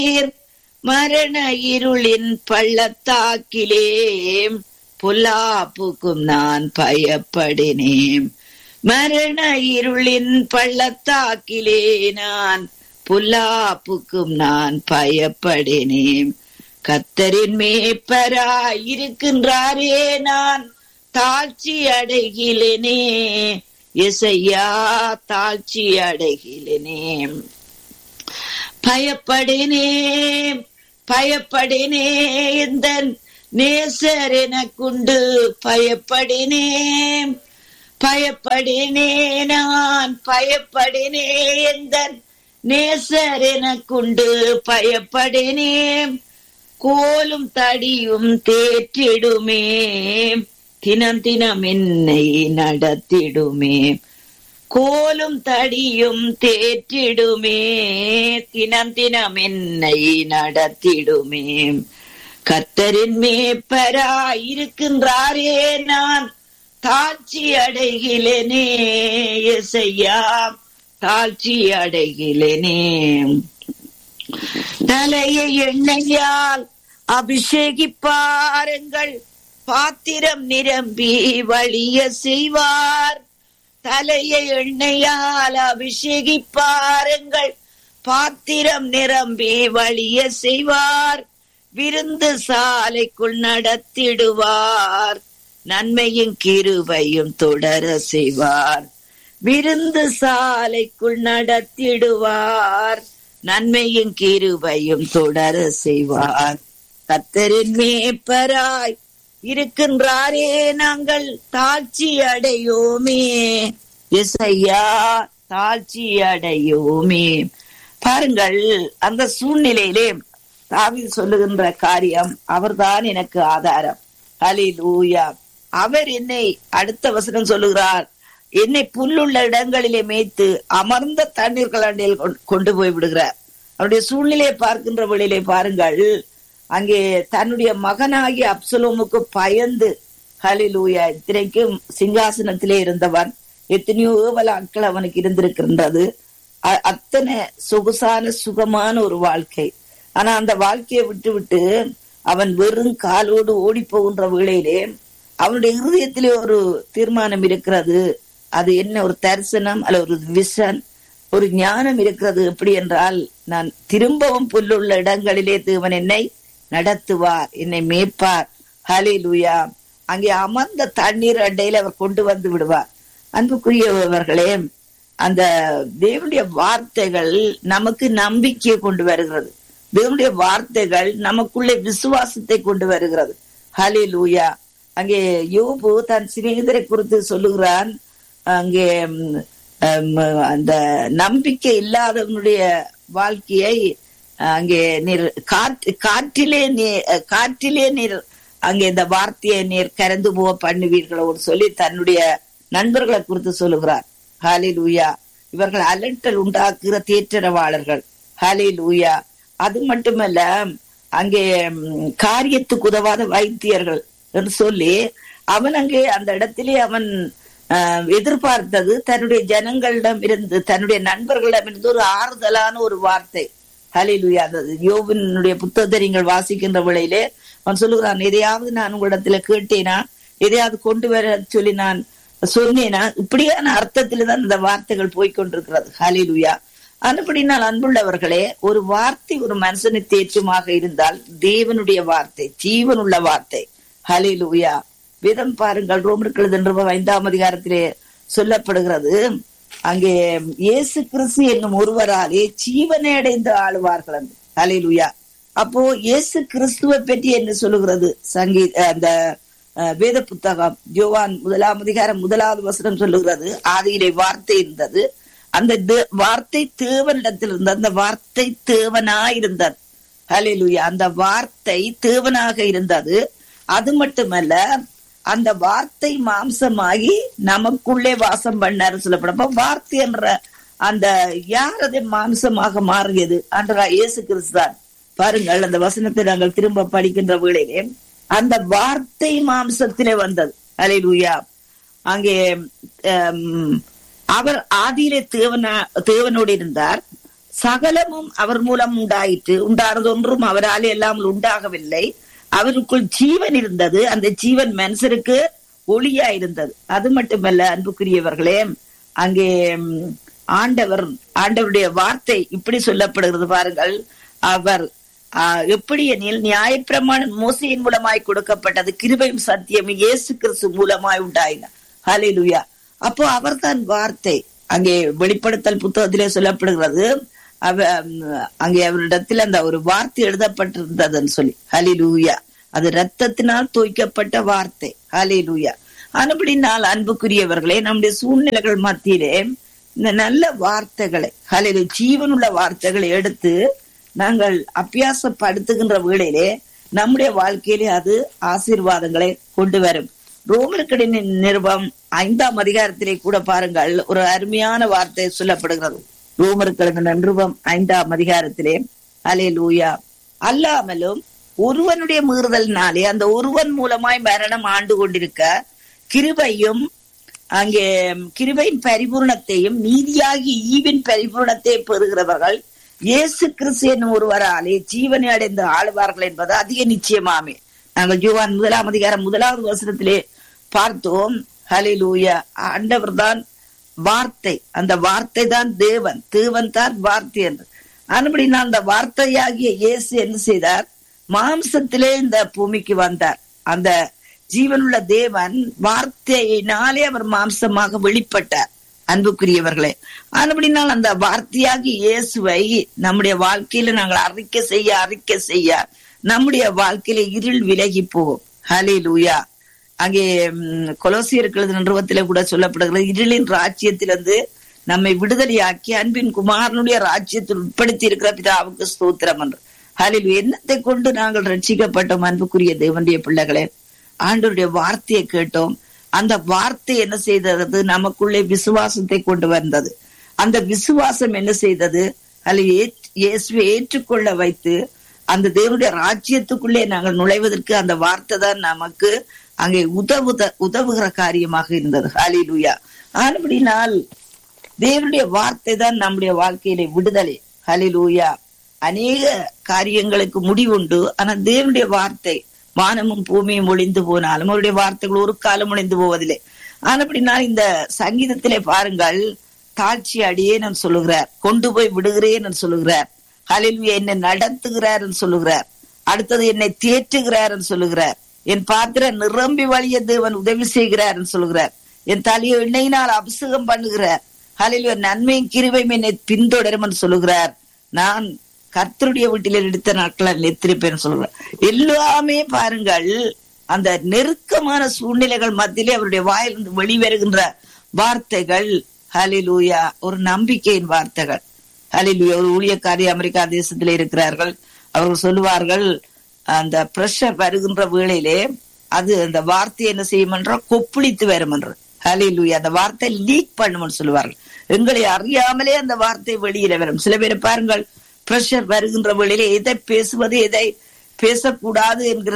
மரண இருளின் பள்ளத்தாக்கிலே பொல்லாப்புக்கும் நான் பயப்படினேன் மரண இருளின் பள்ளத்தாக்கிலே நான் பொல்லாப்புக்கும் நான் பயப்படினேன் கத்தரின் மேய்ப்பராய் இருக்கின்றாரே நான் தாழ்ச்சி அடைகிலேனே எசையா தாழ்ச்சி அடைகிலேனே பயப்படினே பயப்படினே இந்த நேசர் எனக்குண்டு பயப்படினே பயப்படினே நான் பயப்படினே இந்த நேசர் எனக்குண்டு பயப்படினே கோலும் தடியும் தேற்றிடுமே தினம் தினம் என்னை நடத்திடுமே கோலும் தடியும் தேற்றிடுமே தினம் தினம் என்னை நடத்திடுமே கத்தரின் மேப்பரா இருக்கின்றாரே நான் தாழ்ச்சி அடைகிலேனே எசையா தாழ்ச்சி அடைகிலேனே தலையை எண்ணெயால் அபிஷேகிப்பாருங்கள் பாத்திரம் நிரம்பி வழிய செய்வார் தலையை எண்ணெயால் அபிஷேகிப்பாருங்கள் பாத்திரம் நிரம்பி வழிய செய்வார் விருந்து சாலைக்குள் நடத்திடுவார் நன்மையும் கிருபையும் தொடர செய்வார் விருந்து சாலைக்குள் நடத்திடுவார் நன்மையும் கிருபையும் தொடர செய்வார் கத்தரின் மேப்பராய் இருக்கின்றாரே நாங்கள் தாழ்ச்சி அடையோமே எசையா தாழ்ச்சி அடையோமே பாருங்கள் அந்த சூழ்நிலையிலே தாவில் சொல்லுகின்ற காரியம் அவர்தான் எனக்கு ஆதாரம் ஹலி லூயா அவர் என்னை அடுத்த வசனம் சொல்லுகிறார் என்னை புல்லுள்ள இடங்களிலே மேய்த்து அமர்ந்த தண்ணீர்கள் அண்டையில் கொண்டு போய் விடுகிறார் அவருடைய சூழ்நிலையை பார்க்கின்ற வழியிலே பாருங்கள் அங்கே தன்னுடைய மகனாகிய அப்சலோமுக்கு பயந்து ஹலிலூயா இத்தனைக்கும் சிங்காசனத்திலே இருந்தவன் எத்தனையோ ஆட்கள் அவனுக்கு இருந்திருக்கின்றது அத்தனை சொகுசான சுகமான ஒரு வாழ்க்கை ஆனா அந்த வாழ்க்கையை விட்டு விட்டு அவன் வெறும் காலோடு ஓடி போகின்ற வேளையிலே அவனுடைய இருதயத்திலே ஒரு தீர்மானம் இருக்கிறது அது என்ன ஒரு தரிசனம் அல்ல ஒரு விஷன் ஒரு ஞானம் இருக்கிறது எப்படி என்றால் நான் திரும்பவும் புல்லுள்ள இடங்களிலே தேவன் என்னை நடத்துவார் என்னை மேய்ப்பார் ஹலே லூயா அங்கே அமர்ந்த தண்ணீர் அண்டையில் அவர் கொண்டு வந்து விடுவார் அன்புக்குரியவர்களே அந்த தேவனுடைய வார்த்தைகள் நமக்கு நம்பிக்கையை கொண்டு வருகிறது தேவனுடைய வார்த்தைகள் நமக்குள்ளே விசுவாசத்தை கொண்டு வருகிறது ஹலே லூயா அங்கே யோபு தன் சிநேகிதரை குறித்து சொல்லுகிறான் அங்கே அந்த நம்பிக்கை இல்லாதவனுடைய வாழ்க்கையை அங்கே நீர் காற்று காற்றிலே நீர் காற்றிலே நீர் அங்கே இந்த வார்த்தையை நீர் கறந்து போக பண்ணுவீர்களோ சொல்லி தன்னுடைய நண்பர்களை குறித்து சொல்லுகிறார் ஹாலி லூயா இவர்கள் அலட்டல் உண்டாக்குகிற தேற்றரவாளர்கள் ஹாலி லூயா அது மட்டுமல்ல அங்கே காரியத்துக்கு உதவாத வைத்தியர்கள் என்று சொல்லி அவன் அங்கே அந்த இடத்திலே அவன் எதிர்பார்த்தது தன்னுடைய ஜனங்களிடம் இருந்து தன்னுடைய நண்பர்களிடம் இருந்து ஒரு ஆறுதலான ஒரு வார்த்தை ஹலிலுயா அந்த யோவினுடைய புத்தகத்தை நீங்கள் வாசிக்கின்ற வேளையிலே அவன் சொல்லுகிறான் எதையாவது நான் உங்களிடத்துல கேட்டேனா எதையாவது கொண்டு வர சொல்லி நான் சொன்னேனா இப்படியான அர்த்தத்துல தான் இந்த வார்த்தைகள் போய்கொண்டிருக்கிறது ஹலிலுயா அதுபடினால் அன்புள்ளவர்களே ஒரு வார்த்தை ஒரு மனுஷனை தேற்றமாக இருந்தால் தேவனுடைய வார்த்தை ஜீவனுள்ள வார்த்தை ஹலிலுயா வேதம் பாருங்கள் ரோமர்கள் என்ற ஐந்தாம் அதிகாரத்திலே சொல்லப்படுகிறது அங்கே இயேசு கிறிஸ்து என்னும் ஒருவராலே ஜீவனை அடைந்து ஆளுவார்கள் என்று ஹலிலுயா அப்போ இயேசு கிறிஸ்துவை பற்றி என்ன சொல்லுகிறது சங்கீ அந்த வேத புத்தகம் ஜோவான் முதலாம் அதிகாரம் முதலாவது வசனம் சொல்லுகிறது ஆதியிலே வார்த்தை இருந்தது அந்த வார்த்தை தேவனிடத்தில் இருந்தது அந்த வார்த்தை தேவனாயிருந்தது ஹலிலுயா அந்த வார்த்தை தேவனாக இருந்தது அது மட்டுமல்ல அந்த வார்த்தை மாம்சமாகி நமக்குள்ளே வாசம் பண்ணாரு சொல்லப்படும் வார்த்தை என்ற அந்த யார் அதை மாம்சமாக மாறியது அன்றா இயேசு கிறிஸ்தான் பாருங்கள் அந்த வசனத்தை நாங்கள் திரும்ப படிக்கின்ற வேளையிலே அந்த வார்த்தை மாம்சத்திலே வந்தது அலைலூயா அங்கே அவர் ஆதியிலே தேவனா தேவனோடு இருந்தார் சகலமும் அவர் மூலம் உண்டாயிற்று உண்டானது ஒன்றும் அவரால் எல்லாம் உண்டாகவில்லை அவருக்குள் ஜீவன் இருந்தது அந்த ஜீவன் மனுஷருக்கு ஒளியா இருந்தது அது மட்டுமல்ல அன்புக்குரியவர்களே அங்கே ம், ஆண்டவர் ஆண்டவருடைய வார்த்தை இப்படி சொல்லப்படுகிறது பாருங்கள் அவர் ஆஹ், எப்படி எனில் நியாயப்பிரமாணம் மோசையின் மூலமாய் கொடுக்கப்பட்டது கிருபையும் சத்தியம் இயேசு கிறிஸ்து மூலமாய் உண்டாயின ஹalleluya அப்போ அவர்தான் வார்த்தை அங்கே வெளிப்படுத்தல் புத்தகத்திலே சொல்லப்படுகிறது அவ ம், அங்கே அவரிடத்தில் அந்த ஒரு வார்த்தை எழுதப்பட்டிருந்ததுன்னு சொல்லி ஹalleluya அது ரத்தத்தினால் தோய்க்கப்பட்ட வார்த்தை ஹalleluya அனுபடினால் அன்புக்குரியவர்களே நம்முடைய சூழ்நிலைகள் மத்தியிலே இந்த நல்ல வார்த்தைகளை ஹalleluya ஜீவனுள்ள வார்த்தைகளை எடுத்து நாங்கள் அபியாசப்படுத்துகின்ற வேளையிலே நம்முடைய வாழ்க்கையிலே அது ஆசீர்வாதங்களை கொண்டு வரும் ரோமர்கடின் நிருபம் ஐந்தாம் அதிகாரத்திலே கூட பாருங்கள் ஒரு அருமையான வார்த்தை சொல்லப்படுகிறது ரோமர்களின் நிருபம் ஐந்தாம் அதிகாரத்திலே அலே லூயா அல்லாமலும் ஒருவனுடைய மீறுதலினாலே அந்த ஒருவன் மூலமாய் மரணம் ஆண்டு கொண்டிருக்க கிருபையும் அங்கே கிருபையின் பரிபூர்ணத்தையும் நீதியாகி ஈவின் பரிபூர்ணத்தை பெறுகிறவர்கள் இயேசு கிறிஸ்து என்னும் ஒருவராலே ஜீவனை அடைந்து ஆளுவார்கள் என்பது அதிக நிச்சயமாமே நாங்கள் யோவான் முதலாம் அதிகாரம் முதலாவது வசனத்திலே பார்த்தோம் ஹலிலூயா ஆண்டவர் தான் வார்த்தை அந்த வார்த்தை தான் தேவன் தேவன் தான் வார்த்தை என்று ஆனபடினா அந்த வார்த்தையாகிய இயேசு என்ன செய்தார் மாம்சத்திலே இந்த பூமிக்கு வந்தார் அந்த ஜீவனுள்ள தேவன் வார்த்தையினாலே அவர் மாம்சமாக வெளிப்பட்டார் அன்புக்குரியவர்களே ஆனபடினால் அந்த வார்த்தையாகி இயேசுவை நம்முடைய வாழ்க்கையில நாங்கள் அறிக்கை செய்ய அறிக்கை செய்ய நம்முடைய வாழ்க்கையில இருள் விலகி போகும் ஹலே லூயா அங்கே ம், கொலோசியர்கள் நிறுவத்திலே கூட சொல்லப்படுகிறது இருளின் ராஜ்யத்திலிருந்து நம்மை விடுதலையாக்கி அன்பின் குமாரனுடைய ராஜ்யத்தில் உட்படுத்தி இருக்கிற பிதாவுக்கு ஸ்தோத்திரம் என்று ஹலில் என்னத்தை கொண்டு நாங்கள் ரட்சிக்கப்பட்டோம் அன்புக்குரிய தேவனுடைய பிள்ளைகளே ஆண்டவருடைய வார்த்தையை கேட்டோம் அந்த வார்த்தை என்ன செய்தது நமக்குள்ளே விசுவாசத்தை கொண்டு வந்தது அந்த விசுவாசம் என்ன செய்தது அதில் ஏற்- இயேசுவை ஏற்றுக்கொள்ள வைத்து அந்த தேவனுடைய ராஜ்யத்துக்குள்ளே நாங்கள் நுழைவதற்கு அந்த வார்த்தை தான் நமக்கு அங்கே உதவுத உதவுகிற காரியமாக இருந்தது ஹalleluya ஆனபடினால் தேவனுடைய வார்த்தை தான் நம்முடைய வாழ்க்கையிலே விடுதலை ஹalleluya அநேக காரியங்களுக்கு முடிவுண்டு ஆனா தேவனுடைய வார்த்தை வானமும் பூமியும் ஒளிந்து போனாலும் அவருடைய வார்த்தைகள் ஒரு காலம் ஒளிந்து போவதில்லை ஆனபடினால் இந்த சங்கீதத்திலே பாருங்கள் தாழ்ச்சி அடியேன்னு சொல்லுகிறார் கொண்டு போய் விடுகிறேன் சொல்லுகிறார் ஹalleluya என்னை நடத்துகிறார் சொல்லுகிறார் அடுத்தது என்னை தேற்றுகிறார் சொல்லுகிறார் என் பாத்திரம் நிரம்பி வழிய தேவன் உதவி செய்கிறார் சொல்லுகிறார் என் தலையை எண்ணெயினால் அபிஷேகம் பண்ணுகிறார் ஹalleluya நன்மையும் கிருபையும் என்னை பின்தொடரும் சொல்லுகிறார் நான் கர்த்தருடைய வீட்டில் எடுத்த நாட்கள் நெத்திருப்பேன் சொல்லுகிறார் எல்லாமே பாருங்கள் அந்த நெருக்கமான சூழ்நிலைகள் மத்தியிலே அவருடைய வாயிலிருந்து வெளிவருகின்ற வார்த்தைகள் ஹalleluya ஒரு நம்பிக்கையின் வார்த்தைகள் ஹalleluya ஒரு ஊழியக்காரி அமெரிக்கா தேசத்தில் இருக்கிறார்கள் அவர்கள் சொல்லுவார்கள் அந்த பிரஷர் வருகின்ற வேளையிலே அது அந்த வார்த்தை என்ன செய்யும் என்றால் கொப்பளித்து வரும் என்று ஹalleluya அந்த வார்த்தை லீக் பண்ணும்னு சொல்லுவார்கள் எங்களை அறியாமலே அந்த வார்த்தை வெளியில வரும் சில பேர் பாருங்கள் பிரஷர் வருகின்ற வேளையிலே எதை பேசுவது எதை பேசக்கூடாது என்கிற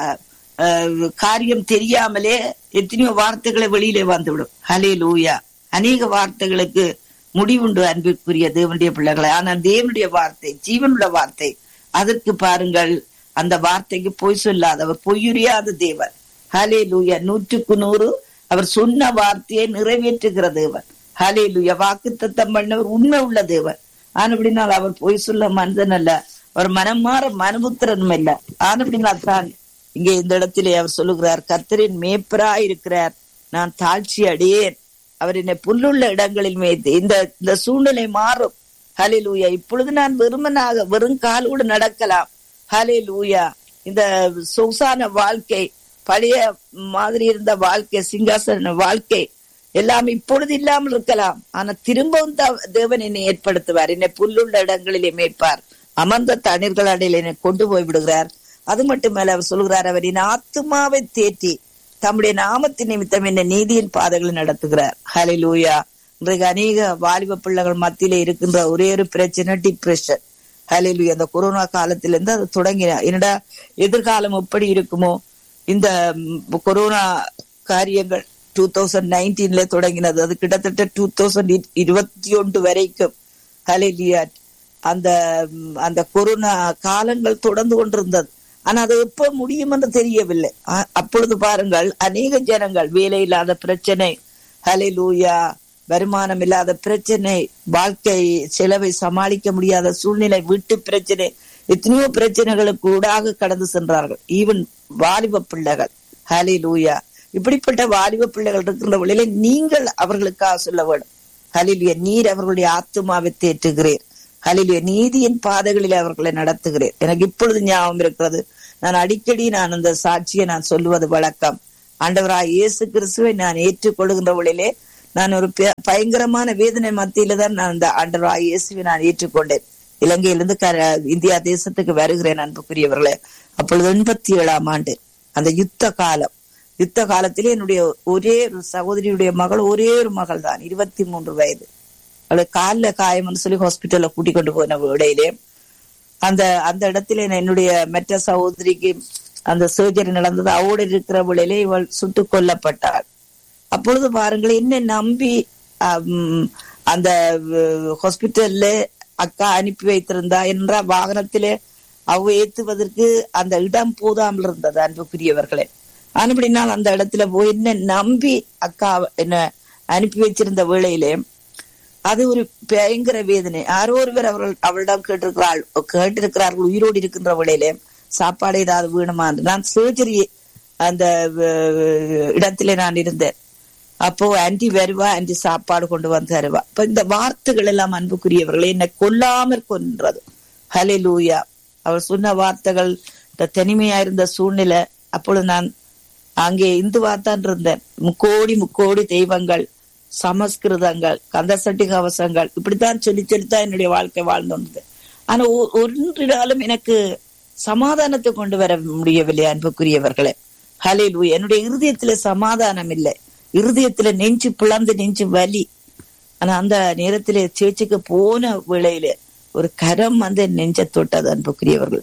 அஹ், காரியம் தெரியாமலே எத்தனையோ வார்த்தைகளை வெளியிலே வந்துவிடும் ஹலே லூயா அநேக வார்த்தைகளுக்கு முடிவுண்டு அன்பிற்குரிய தேவனுடைய பிள்ளைகளை ஆனால் தேவனுடைய வார்த்தை ஜீவனுள்ள வார்த்தை அதற்கு பாருங்கள் அந்த வார்த்தைக்கு பொய் சொல்லாதவர் பொய்யுரியாத தேவன் ஹலே லூயா நூற்றுக்கு நூறு அவர் சொன்ன வார்த்தையை நிறைவேற்றுகிற தேவன் ஹலே லூயா வாக்கு தத்தம் பண்ணவர் உண்மை உள்ள தேவன் ஆனபடினால் அவர் பொய் சொல்ல மனிதன் அல்ல அவர் மனம் மாற மனுபுத்திரனும் இல்ல ஆனபடினால் தான் இங்கே இந்த இடத்திலே அவர் சொல்லுகிறார் கர்த்தரின் மேய்ப்பரா இருக்கிறார் நான் தாழ்ச்சி அடையேன் அவர் என்னை புல்லுள்ள இடங்களில் மேய்த்து இந்த இந்த சூழ்நிலை மாறும் ஹலே லூயா இப்பொழுது நான் வெறுமனாக வெறும் காலோடு நடக்கலாம் ஹலே லூயா இந்த சொகுசான வாழ்க்கை பழைய மாதிரி இருந்த வாழ்க்கை சிங்காசன வாழ்க்கை எல்லாம் இப்பொழுது இல்லாமல் இருக்கலாம் ஆனா திரும்பவும் த- தேவன் என்னை ஏற்படுத்துவார் என்னை புல்லுள்ள இடங்களிலே மேய்ப்பார் அமர்ந்த தண்ணீர்கள் அடையில் என்னை கொண்டு போய் விடுகிறார் அது மட்டுமல்ல அவர் சொல்கிறார் அவர் என் ஆத்துமாவை தேற்றி தம்முடைய நாமத்தின் நிமித்தம் என்னை நீதியின் பாதைகளில் நடத்துகிறார் ஹலே லூயா இன்றைக்கு அநேக வாலிப பிள்ளைகள் மத்தியிலே இருக்கின்ற ஒரே ஒரு பிரச்சனை டிப்ரெஷன் ஹalleluya அந்த கொரோனா காலத்திலிருந்து அது தொடங்கின என்னடா எதிர்காலம் எப்படி இருக்குமோ இந்த ம், கொரோனா காரியங்கள் டூ தௌசண்ட் நைன்டீன்ல தொடங்கினது அது கிட்டத்தட்ட டூ தௌசண்ட் இருபத்தி ஒன்று வரைக்கும் ஹalleluya அந்த ம், அந்த கொரோனா காலங்கள் தொடர்ந்து கொண்டிருந்தது ஆனா அது எப்ப முடியும் என்று தெரியவில்லை அ- அப்பொழுது பாருங்கள் அநேக ஜனங்கள் வேலை இல்லாத பிரச்சனை ஹலே லூயா வருமானம் இல்லாத பிரச்சனை வாழ்க்கை செலவை சமாளிக்க முடியாத சூழ்நிலை வீட்டு பிரச்சனை எத்தனையோ பிரச்சனைகளுக்கு ஊடாக கடந்து சென்றார்கள் ஈவன் வாலிப பிள்ளைகள் ஹலே லூயா இப்படிப்பட்ட வாலிப பிள்ளைகள் இருக்கின்ற வழியில நீங்கள் அவர்களுக்காக சொல்ல வேண்டும் ஹலிலிய நீர் அவர்களுடைய ஆத்துமாவை தேற்றுகிறேன் ஹலிலிய நீதியின் பாதைகளில் அவர்களை நடத்துகிறேன் எனக்கு இப்பொழுது ஞாபகம் இருக்கிறது நான் அடிக்கடி நான் அந்த சாட்சியை நான் சொல்லுவது வழக்கம் ஆண்டவராய் இயேசு கிறிஸ்துவை நான் ஏற்றுக்கொள்கின்ற வழியிலே நான் ஒரு பய- பயங்கரமான வேதனை மத்தியில தான் நான் அந்த ஆண்டவராய் இயேசுவை நான் ஏற்றுக்கொண்டேன் இலங்கையிலிருந்து க இந்தியா தேசத்துக்கு வருகிறேன் அன்புக்குரியவர்களே அப்பொழுது எண்பத்தி ஏழாம் ஆண்டு அந்த யுத்த காலம் யுத்த காலத்திலே என்னுடைய ஒரே ஒரு சகோதரியுடைய மகள் ஒரே ஒரு மகள் தான் இருபத்தி மூன்று வயது அவளை காலில் காயம்னு சொல்லி ஹாஸ்பிட்டல்ல கூட்டிக் கொண்டு போன இடையிலே அந்த அந்த இடத்துல நான் என்னுடைய மற்ற சகோதரிக்கு அந்த சர்ஜரி நடந்தது அவளோடு இருக்கிற வேளையிலே இவள் சுட்டுக் கொல்லப்பட்டாள் அப்பொழுது பாருங்கள் என்ன நம்பி ஆம், அந்த ஹாஸ்பிட்டல்ல அக்கா அனுப்பி வைத்திருந்தா என்ற வாகனத்திலே அவ ஏத்துவதற்கு அந்த இடம் போதாமல் இருந்தது அன்புக்குரியவர்களே ஆனப்படினால் அந்த இடத்துல போய் என்ன நம்பி அக்கா என்ன அனுப்பி வச்சிருந்த வேளையிலே அது ஒரு பயங்கர வேதனை யாரோ ஒருவர் அவர்கள் அவளிடம் கேட்டிருக்கிறாள் கேட்டிருக்கிறார்கள் உயிரோடு இருக்கின்ற வேளையிலே சாப்பாடு ஏதாவது வேணுமா என்று நான் சர்ஜரி அந்த அஹ், இடத்திலே நான் இருந்தேன் அப்போ ஆன்டி வருவா ஆன்டி சாப்பாடு கொண்டு வந்து தருவா இப்ப இந்த வார்த்தைகள் எல்லாம் அன்புக்குரியவர்களை என்னை கொல்லாமற் கொன்றது ஹலே லூயா அவள் சொன்ன வார்த்தைகள் இந்த தனிமையா இருந்த சூழ்நிலை அப்பொழுது நான் அங்கே இந்துவாத்தான் இருந்தேன் முக்கோடி முக்கோடி தெய்வங்கள் சமஸ்கிருதங்கள் கந்தசட்டி கவசங்கள் இப்படித்தான் சொல்லி சொல்லித்தான் என்னுடைய வாழ்க்கை வாழ்ந்து வந்தது ஆனா ஒ- ஒன்றினாலும் எனக்கு சமாதானத்தை கொண்டு வர முடியவில்லை அன்புக்குரியவர்களே ஹலே என்னுடைய இருதயத்துல சமாதானம் இல்லை இருதயத்துல நெஞ்சு பிளந்து நெஞ்சு வலி ஆனா அந்த நேரத்திலே சேர்ச்சுக்கு போன வேளையில ஒரு கரம் வந்து என் நெஞ்ச தொட்டது அன்புக்குரியவர்கள்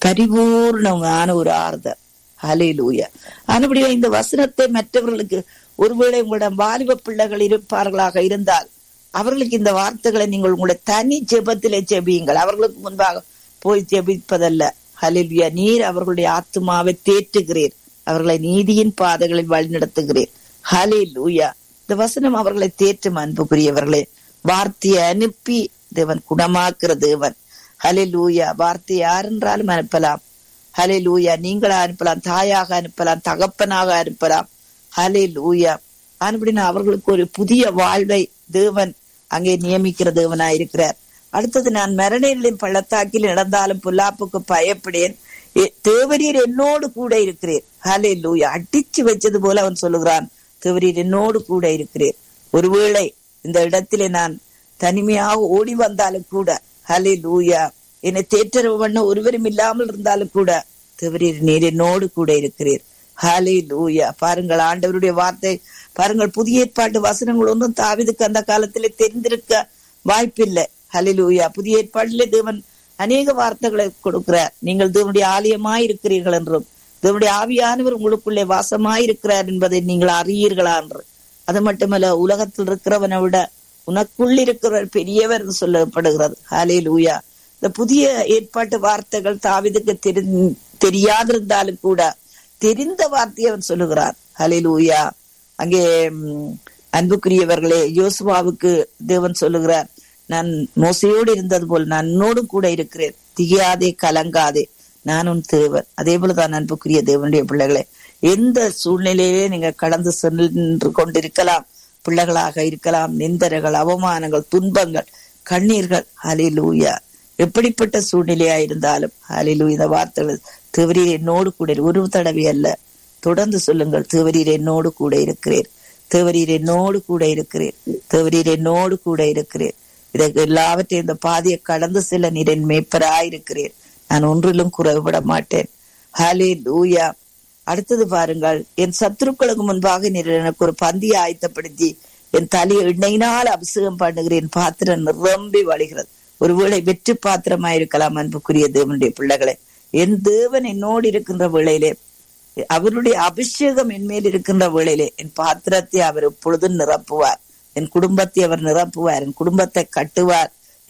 பரிபூர்ணமான ஒரு ஆறுதல் ஹலேலூயா ஆனபடியா இந்த வசனத்தை மற்றவர்களுக்கு ஒருவேளை உங்களிடம் வாலிப பிள்ளைகள் இருப்பார்களாக இருந்தால் அவர்களுக்கு இந்த வார்த்தைகளை நீங்கள் உங்களுடைய தனி ஜெபத்திலே ஜெபியுங்கள் அவர்களுக்கு முன்பாக போய் ஜெபிப்பதல்ல ஹலிலுயா நீர் அவர்களுடைய ஆத்துமாவை தேற்றுகிறீர் அவர்களை நீதியின் பாதைகளில் வழிநடத்துகிறீர் ஹலிலுயா இந்த வசனம் அவர்களை தேற்றும் அன்புக்குரியவர்களே வார்த்தையை அனுப்பி தேவன் குணமாக்குற தேவன் ஹலிலூயா வார்த்தை யார் என்றாலும் அனுப்பலாம் ஹலே லூயா நீங்களா அனுப்பலாம் தாயாக அனுப்பலாம் தகப்பனாக அனுப்பலாம் ஹலே லூயா அப்படின்னா அவர்களுக்கு ஒரு புதிய வாழ்வை தேவன் அங்கே நியமிக்கிற தேவனா இருக்கிறார் அடுத்தது நான் மரணங்களின் பள்ளத்தாக்கில் நடந்தாலும் புல்லாப்புக்கு பயப்படேன் எ- தேவரீர் என்னோடு கூட இருக்கிறேன் ஹலே லூயா அடிச்சு வச்சது போல அவன் சொல்லுகிறான் தேவரீர் என்னோடு கூட இருக்கிறேன் ஒருவேளை இந்த இடத்திலே நான் தனிமையாக ஓடி வந்தாலும் கூட ஹலே லூயா என்னை தேற்றரவு பண்ண ஒருவரும் இல்லாமல் இருந்தாலும் கூட தேவரீர் நீர் என்னோடு கூட இருக்கிறீர் ஹலே லூயா பாருங்கள் ஆண்டவருடைய வார்த்தை பாருங்கள் புதிய ஏற்பாட்டு வசனங்கள் ஒன்றும் தாவிதுக்கு அந்த காலத்திலே தெரிந்திருக்க வாய்ப்பில்லை ஹலே லூயா புதிய ஏற்பாட்டிலே தேவன் அநேக வார்த்தைகளை கொடுக்கிறார் நீங்கள் தேவனுடைய ஆலயமாய் இருக்கிறீர்கள் என்றும் தேவனுடைய ஆவியானவர் உங்களுக்குள்ளே வாசமாய் இருக்கிறார் என்பதை நீங்கள் அறியீர்களா என்று அது மட்டுமல்ல உலகத்தில் இருக்கிறவனை விட உனக்குள் இருக்கிறவர் பெரியவர் என்று சொல்லப்படுகிறது ஹலே லூயா இந்த புதிய ஏற்பாட்டு வார்த்தைகள் தாவிதுக்கு தெரி தெரியாதிருந்தாலும் கூட தெரிந்த வார்த்தையை அவன் சொல்லுகிறார் ஹலே லூயா அங்கே ம், அன்புக்குரியவர்களே யோசுவாவுக்கு தேவன் சொல்லுகிறார் நான் மோசையோடு இருந்தது போல் நான் உன்னோடும் கூட இருக்கிறேன் திகையாதே கலங்காதே நான் உன் தேவன் அதே போலதான் அன்புக்குரிய தேவனுடைய பிள்ளைகளே எந்த சூழ்நிலையிலே நீங்க கடந்து சென்று கொண்டிருக்கலாம் பிள்ளைகளாக இருக்கலாம் நிந்தரைகள் அவமானங்கள் துன்பங்கள் கண்ணீர்கள் ஹலிலூயா எப்படிப்பட்ட சூழ்நிலையா இருந்தாலும் ஹலிலூ இந்த வார்த்தைகள் தேவரீர் என்னோடு கூட இரு- ஒரு தடவை அல்ல தொடர்ந்து சொல்லுங்கள் தேவரீர் என்னோடு கூட இருக்கிறேன் தேவரீர் என்னோடு கூட இருக்கிறேன் தேவரீர் என்னோடு கூட இருக்கிறேன் இதற்கு எல்லாவற்றையும் இந்த பாதையை கடந்து செல்ல நீர் என் மேய்ப்பராயிருக்கிறேன் நான் ஒன்றிலும் குறைவிட மாட்டேன் ஹலே லூயா அடுத்தது பாருங்கள் என் சத்துருக்களுக்கு முன்பாக நீர் எனக்கு ஒரு பந்தியை ஆயத்தப்படுத்தி என் தலையை எண்ணெயினால் அபிஷேகம் பண்ணுகிறேன் பாத்திரம் நிரம்பி வழிகிறது ஒருவேளை வெற்றி பாத்திரமாயிருக்கலாம் அன்புக்குரிய தேவனுடைய பிள்ளைகளே என் தேவன் என்னோடு இருக்கின்ற வேளையிலே அவருடைய அபிஷேகம் என் மேல் இருக்கின்ற வேளையிலே என் பாத்திரத்தை அவர் எப்பொழுதும் நிரப்புவார் என் குடும்பத்தை அவர் நிரப்புவார் என் குடும்பத்தை கட்டுவார்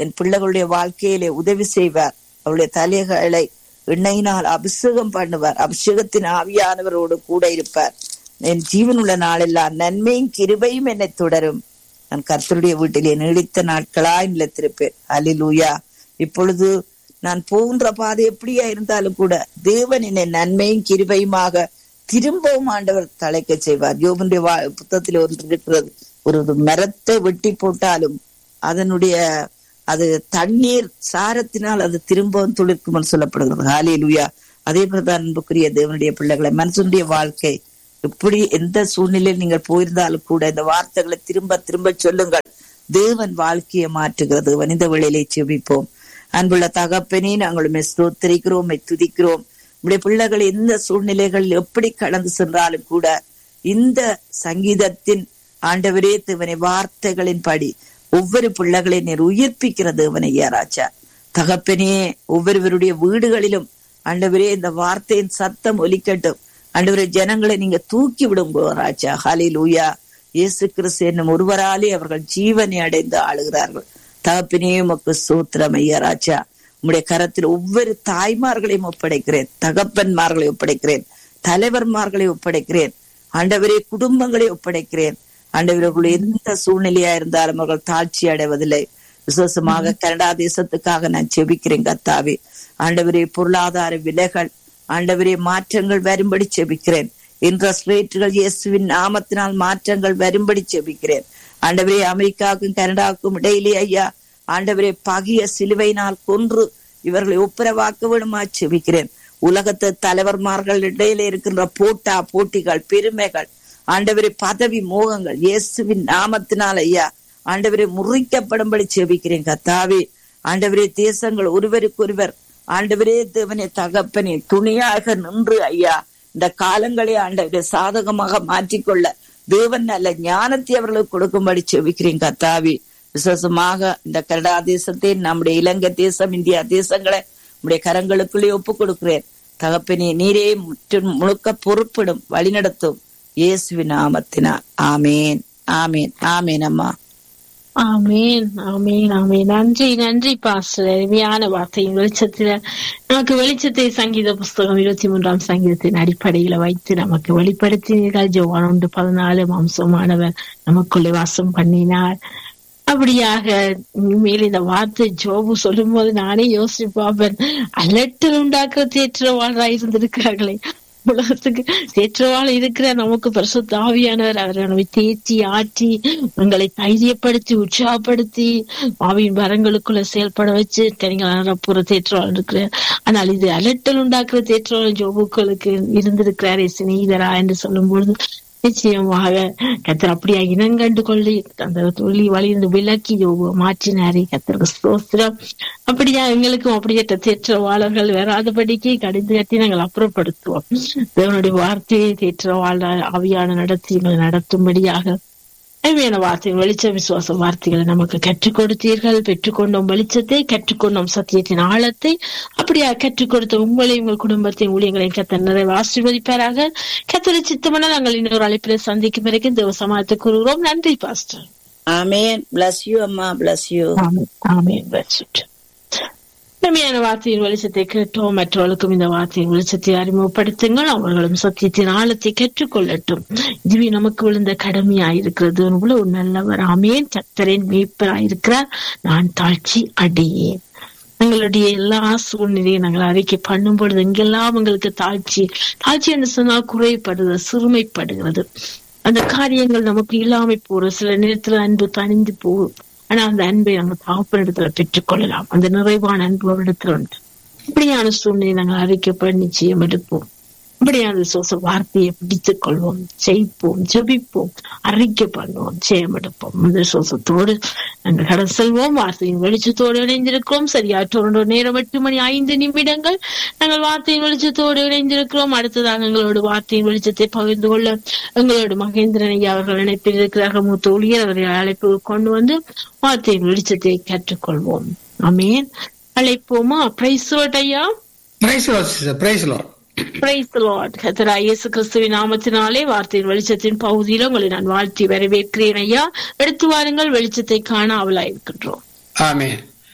என் பிள்ளைகளுடைய வாழ்க்கையிலே உதவி செய்வார் அவருடைய தலைகளை எண்ணெயினால் அபிஷேகம் பண்ணுவார் அபிஷேகத்தின் ஆவியானவரோடு கூட இருப்பார் என் ஜீவனுள்ள நாளெல்லாம் நன்மையும் கிருபையும் என்னை தொடரும் நான் கர்த்தருடைய வீட்டிலே நீடித்த நாட்களாய் நிலைத்திருப்பேன் அலிலூயா இப்பொழுது நான் போகின்ற பாதை எப்படியா இருந்தாலும் கூட தேவன் என்னை நன்மையும் கிருபையுமாக திரும்பவும் ஆண்டவர் தலைக்க செய்வார் யோபனுடைய வா புத்தகத்தில் ஒன்று இருக்கிறது ஒரு மரத்தை வெட்டி போட்டாலும் அதனுடைய அது தண்ணீர் சாரத்தினால் அது திரும்பவும் துளிர்க்கும் சொல்லப்படுகிறது ஹாலே லுயா அதே பிரதான் அன்புக்குரிய தேவனுடைய பிள்ளைகளை மனுஷனுடைய வாழ்க்கை எப்படி எந்த சூழ்நிலையில் நீங்கள் போயிருந்தாலும் கூட இந்த வார்த்தைகளை திரும்ப திரும்ப சொல்லுங்கள் தேவன் வாழ்க்கையை மாற்றுகிறது தேவன் இந்த வேளையிலே செபிப்போம் அன்புள்ள தகப்பனே நாங்களுமே ஸ்தோத்தரிக்கிறோம் துதிக்கிறோம் நம்முடைய பிள்ளைகள் எந்த சூழ்நிலைகள் எப்படி கடந்து சென்றாலும் கூட இந்த சங்கீதத்தின் ஆண்டவரே தேவனை வார்த்தைகளின் படி ஒவ்வொரு பிள்ளைகளை நீர் உயிர்ப்பிக்கிற தேவனை யாராச்சா தகப்பனே ஒவ்வொருவருடைய வீடுகளிலும் ஆண்டவரே இந்த வார்த்தையின் சத்தம் ஒலிக்கட்டும் ஆண்டவரே ஜனங்களை நீங்க தூக்கி விடுங்கோ ராஜா ஹாலி லூயா இயேசு கிறிஸ்து என்னும் ஒருவராலே அவர்கள் ஜீவனை அடைந்து ஆளுகிறார்கள் தகப்பினே உமக்கு சூத்திரம் ஐயா ராஜா உம்முடைய கரத்தில் ஒவ்வொரு தாய்மார்களையும் ஒப்படைக்கிறேன் தகப்பன்மார்களை ஒப்படைக்கிறேன் தலைவர்மார்களை ஒப்படைக்கிறேன் ஆண்டவரே குடும்பங்களை ஒப்படைக்கிறேன் ஆண்டவர்கள் எந்த சூழ்நிலையா இருந்தாலும் அவர்கள் தாழ்ச்சி அடைவதில்லை விசேஷமாக கனடா தேசத்துக்காக நான் செபிக்கிறேன் கத்தாவே ஆண்டவரே பொருளாதார விலைகள் ஆண்டவரே மாற்றங்கள் வரும்படி செபிக்கிறேன் இன்ட்ரெஸ்ட் ரேட்டுகள் இயேசுவின் நாமத்தினால் மாற்றங்கள் வரும்படி செபிக்கிறேன் ஆண்டவரே அமெரிக்காவுக்கும் கனடாவுக்கும் இடையிலே ஐயா ஆண்டவரே பகிய சிலுவையினால் கொன்று இவர்களை ஒப்புரவாக்க வேணுமா செபிக்கிறேன் உலகத்து தலைவர்மார்கள் இடையிலே இருக்கின்ற போட்டா போட்டிகள் பெருமைகள் ஆண்டவரே பதவி மோகங்கள் இயேசுவின் நாமத்தினால் ஐயா ஆண்டவரை முறிக்கப்படும்படி செபிக்கிறேன் கத்தாவே ஆண்டவரே தேசங்கள் ஒருவருக்கொருவர் ஆண்டவரே தேவனே தகப்பனே துணியாக நின்று ஐயா இந்த காலங்களை ஆண்டவரை சாதகமாக மாற்றிக்கொள்ள தேவன் நல்ல ஞானத்தை அவர்களுக்கு கொடுக்கும்படி செபிக்கிறேன் கத்தாவி விசேஷமாக இந்த கனடா தேசத்தை நம்முடைய இலங்கை தேசம் இந்தியா தேசங்களை நம்முடைய கரங்களுக்குள்ளே ஒப்புக் கொடுக்கிறேன் தகப்பனே நீரே முற்றும் முழுக்க பொறுப்பிடும் வழிநடத்தும் இயேசுவின் நாமத்தினால் ஆமேன் ஆமேன் ஆமேன் அம்மா ஆமேன் ஆமேன் ஆமேன் நன்றி நன்றி பாஸ்டர் அருமையான வார்த்தையின் வெளிச்சத்துல நமக்கு வெளிச்சத்தை சங்கீத புஸ்தகம் இருபத்தி மூன்றாம் சங்கீதத்தின் அடிப்படையில வைத்து நமக்கு வெளிப்படுத்தினீர்கள் ஜோவான் ஒன்று பதினாலு மாம்சமானவர் நமக்குள்ளே வாசம் பண்ணினார் அப்படியாக மேல் இந்த வார்த்தை ஜோபு சொல்லும் போது நானே யோசிச்சு பார்ப்பேன் அலட்டல் உண்டாக்குற தேற்றவாளரா இருந்திருக்கிறார்களே உலகத்துக்கு தேற்றவாள் இருக்கிற நமக்கு பரிசுத்த ஆவியானவர் அவர் நம்மை தேற்றி ஆற்றி உங்களை தைரியப்படுத்தி உற்சாகப்படுத்தி ஆவியின் வரங்களுக்குள்ள செயல்பட வச்சு தெரியுங்களா புற தேற்றவாள் இருக்கிறார் ஆனால் இது அலட்டல் உண்டாக்குற தேற்றவாள் ஜோபுக்களுக்கு இருந்திருக்கிறாரே சிநேகிதரா என்று சொல்லும் பொழுது நிச்சயமாக கத்தர் அப்படியா இனங்கண்டு கொள்ளி அந்த தொழில் வழியிருந்து விலக்கி மாற்றினாரே கத்தருக்கு ஸ்தோத்திரம் அப்படியா எங்களுக்கும் அப்படியேற்ற தேற்றவாளர்கள் வராதபடிக்கு கடிந்து கட்டி நாங்கள் அப்புறப்படுத்துவோம் தேவனுடைய வார்த்தையை தேற்றவாள ஆவியான நடத்தி எங்களை நடத்தும்படியாக அருமையான வார்த்தைகள் வெளிச்ச விசுவாச வார்த்தைகளை நமக்கு கற்றுக் கொடுத்தீர்கள் பெற்றுக்கொண்டோம் வெளிச்சத்தை கற்றுக்கொண்டோம் சத்தியத்தின் ஆழத்தை அப்படியா கற்றுக் கொடுத்த உங்களையும் உங்கள் குடும்பத்தின் ஊழியங்களையும் கத்த நிறைவு ஆசீர்வதிப்பாராக கத்தரை சித்தமான நாங்கள் இன்னொரு அழைப்பில் சந்திக்கும் வரைக்கும் தேவ சமாளத்தை கூறுகிறோம் நன்றி பாஸ்டர் ஆமேன் பிளஸ் யூ அம்மா பிளஸ் யூ ஆமேன் உண்மையான வார்த்தையின் வெளிச்சத்தை கேட்டோம் மற்றவர்களுக்கும் இந்த வார்த்தையின் வெளிச்சத்தை அறிமுகப்படுத்துங்கள் அவர்களும் சத்தியத்தின் ஆழத்தை கற்றுக்கொள்ளட்டும் இதுவே நமக்கு விழுந்த கடமையாயிருக்கிறது ஒரு நல்லவர் ஆமேன் சத்தரின் மீட்பராயிருக்கிறார் நான் தாழ்ச்சி அடையேன் எங்களுடைய எல்லா சூழ்நிலையும் நாங்கள் அறிக்கை பண்ணும் பொழுது எங்கெல்லாம் எங்களுக்கு தாழ்ச்சி தாழ்ச்சி என்று சொன்னால் குறைப்படுகிறது சிறுமைப்படுகிறது அந்த காரியங்கள் நமக்கு இல்லாம போற சில நேரத்துல அன்பு தணிந்து போகும் ஆனா அந்த அன்பை நாங்க தாப்பனிடத்துல பெற்றுக்கொள்ளலாம் அந்த நிறைவான அன்பு அவரிடத்துல உண்டு இப்படியான சூழ்நிலை நாங்கள் அறிக்கப்பட நிச்சயம் எடுப்போம் இப்படியான விசுவாச வார்த்தையை பிடித்துக் கொள்வோம் ஜெயிப்போம் ஜபிப்போம் அறிக்கை பண்ணுவோம் ஜெயம் எடுப்போம் அந்த விசுவாசத்தோடு நாங்கள் கடல் செல்வோம் வார்த்தையின் வெளிச்சத்தோடு இணைந்திருக்கிறோம் சரியாற்றோட நேரம் எட்டு மணி ஐந்து நிமிடங்கள் நாங்கள் வார்த்தையின் வெளிச்சத்தோடு இணைந்திருக்கிறோம் அடுத்ததாக எங்களோட வார்த்தையின் வெளிச்சத்தை பகிர்ந்து கொள்ள எங்களோட மகேந்திரன் ஐயா அவர்கள் இணைப்பில் இருக்கிறார்கள் மூத்த ஊழியர் அவரை அழைப்பு கொண்டு வந்து வார்த்தையின் வெளிச்சத்தை கற்றுக்கொள்வோம் அமேன் அழைப்போமா பிரைஸ் ஐயா பிரைஸ் பிரைஸ் பிரைஸ் லார்ட் கத்தரா இயேசு கிறிஸ்துவின் நாமத்தினாலே வார்த்தையின் வெளிச்சத்தின் பகுதியில உங்களை நான் வாழ்த்தி வரவேற்கிறேன் ஐயா எடுத்து வாருங்கள் வெளிச்சத்தை காண அவளா இருக்கின்றோம் ஆமே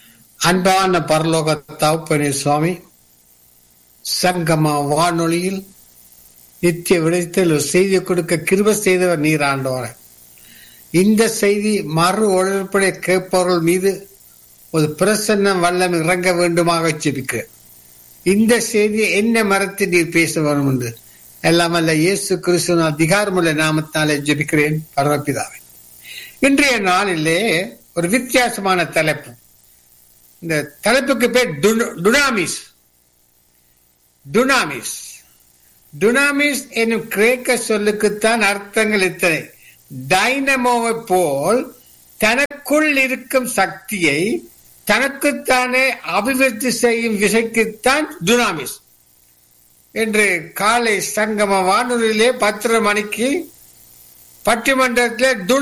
அன்பான பரலோக தகப்பனே சுவாமி சங்கமா வானொலியில் நித்திய விடத்தில் ஒரு செய்தி கொடுக்க கிருப செய்தவர் நீர் ஆண்டவர இந்த செய்தி மறு ஒழிப்படை கேட்பவர்கள் மீது ஒரு பிரசன்னம் வல்லம் இறங்க வேண்டுமாக ஜெபிக்க இந்த செய்தி என்ன மரத்தை நீர் பேச வேணும் என்று எல்லாம் அல்ல இயேசு கிறிஸ்துவின் அதிகாரமுள்ள நாமத்தாலே ஜெபிக்கிறேன் பரமபிதாவே இன்றைய நாளிலே ஒரு வித்தியாசமான தலைப்பு இந்த தலைப்புக்கு பேர் டுனாமிஸ் டுனாமிஸ் டுனாமிஸ் என்னும் கிரேக்க சொல்லுக்குத்தான் அர்த்தங்கள் இத்தனை டைனமோவை போல் தனக்குள் இருக்கும் சக்தியை தனக்குத்தானே அபிவிருத்தி செய்யும் விசைக்குத்தான் டுனாமிஸ் என்று காலை சங்கம வானொலியிலே பத்தரை மணிக்கு பட்டிமன்றத்திலே